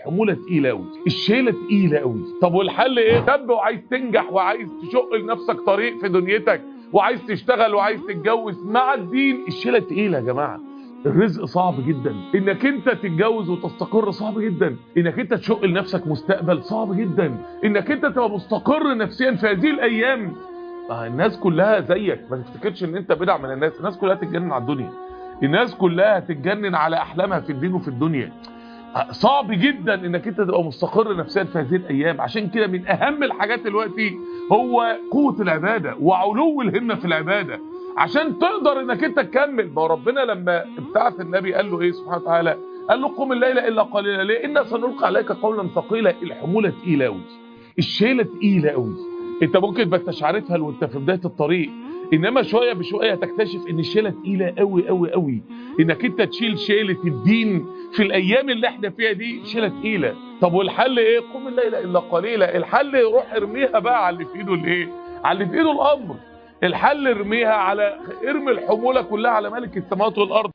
الحموله تقيله قوي الشيله تقيله قوي طب والحل ايه شاب وعايز تنجح وعايز تشق لنفسك طريق في دنيتك وعايز تشتغل وعايز تتجوز مع الدين الشيله تقيله يا جماعه الرزق صعب جدا انك انت تتجوز وتستقر صعب جدا انك انت تشق لنفسك مستقبل صعب جدا انك انت تبقى مستقر نفسيا في هذه الايام آه الناس كلها زيك ما تفتكرش ان انت بدع من الناس الناس كلها تتجنن على الدنيا الناس كلها تتجنن على احلامها في الدين وفي الدنيا آه صعب جدا انك انت تبقى مستقر نفسيا في هذه الايام عشان كده من اهم الحاجات دلوقتي هو قوة العبادة وعلو الهمة في العبادة عشان تقدر انك انت تكمل ما ربنا لما ابتعث النبي قال له ايه سبحانه وتعالى قال له قم الليل الا قليلا ليه انا سنلقي عليك قولا ثقيلا الحموله تقيله قوي الشيله تقيله قوي انت ممكن ما انتش عارفها وانت في بدايه الطريق انما شويه بشويه هتكتشف ان الشيله تقيله قوي قوي قوي انك انت تشيل شيله الدين في الايام اللي احنا فيها دي شيله تقيله طب والحل ايه قم الليل الا قليلا الحل روح ارميها بقى على اللي في ايده الايه على اللي في ايده الامر الحل ارميها على ارمي الحموله كلها على ملك السماوات والارض